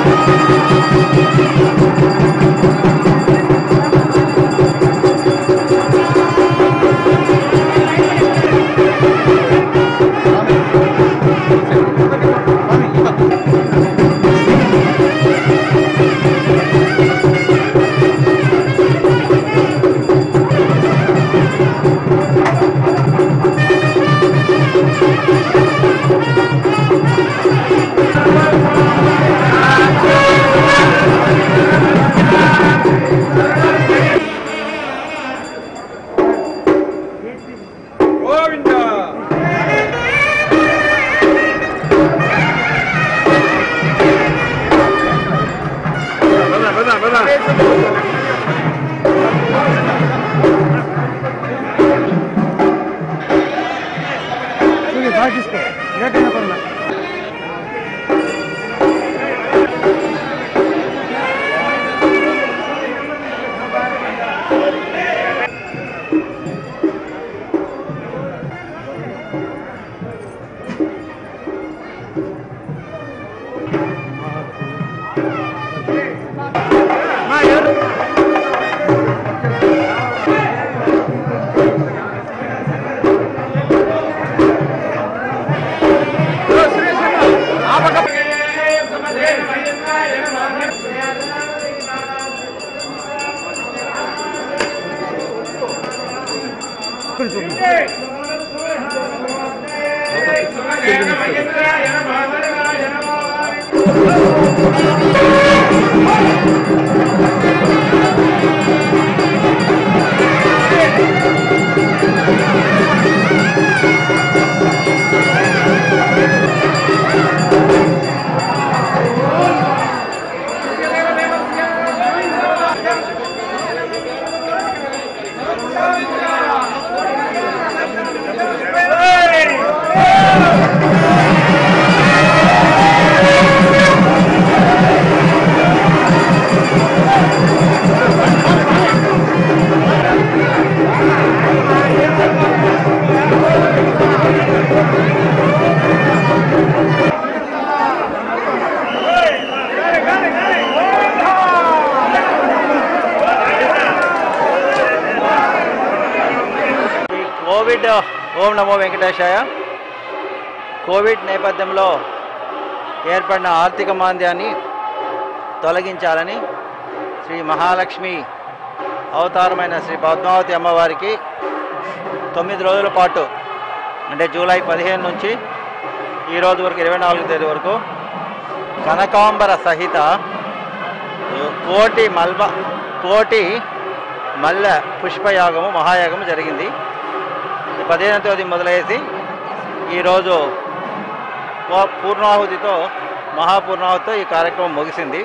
గోవింద పద పద పద చూడు బాగా తీసుకో లేట్ అయినా పర్లేదు ఈ కోవిడ్ ఓం నమో వెంకటేశాయ కోవిడ్ నేపథ్యంలో ఏర్పడిన ఆర్థిక మాంద్యాన్ని తొలగించాలని శ్రీ మహాలక్ష్మి అవతారమైన శ్రీ పద్మావతి అమ్మవారికి తొమ్మిది రోజుల పాటు అంటే జూలై పదిహేను నుంచి ఈ రోజు వరకు ఇరవై నాలుగు తేదీ వరకు కనకాంబర సహిత కోటి మల్బ కోటి మల్ల పుష్పయాగము మహాయాగము జరిగింది పదిహేనవ తేదీ మొదలయ్యేసి ఈరోజు పూ- పూర్ణాహుతితో మహాపూర్ణాహుతితో ఈ కార్యక్రమం ముగిసింది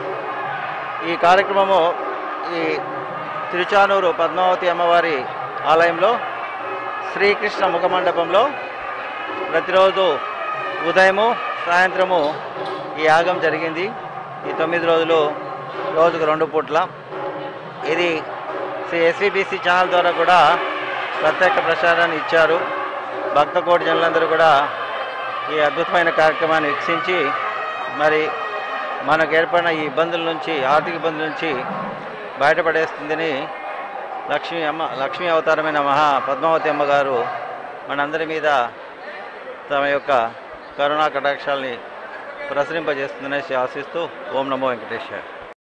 ఈ కార్యక్రమము ఈ తిరుచానూరు పద్మావతి అమ్మవారి ఆలయంలో శ్రీకృష్ణ ముఖమండపంలో ప్రతిరోజు ఉదయము సాయంత్రము ఈ యాగం జరిగింది ఈ తొమ్మిది రోజులు రోజుకు రెండు పూట్ల ఇది శ్రీ ఎస్విబిసి ఛానల్ ద్వారా కూడా ప్రత్యేక ప్రచారాన్ని ఇచ్చారు భక్త కోటి జనులందరూ కూడా ఈ అద్భుతమైన కార్యక్రమాన్ని వీక్షించి మరి మనకు ఏర్పడిన ఈ ఇబ్బందుల నుంచి ఆర్థిక ఇబ్బందుల నుంచి బయటపడేస్తుందని లక్ష్మీ అమ్మ లక్ష్మీ అవతారమైన మహా పద్మావతి అమ్మగారు మనందరి మీద తమ యొక్క కరుణా కటాక్షాల్ని ప్రసరింపజేస్తుందనేసి ఆశిస్తూ ఓం నమో వెంకటేశ్వర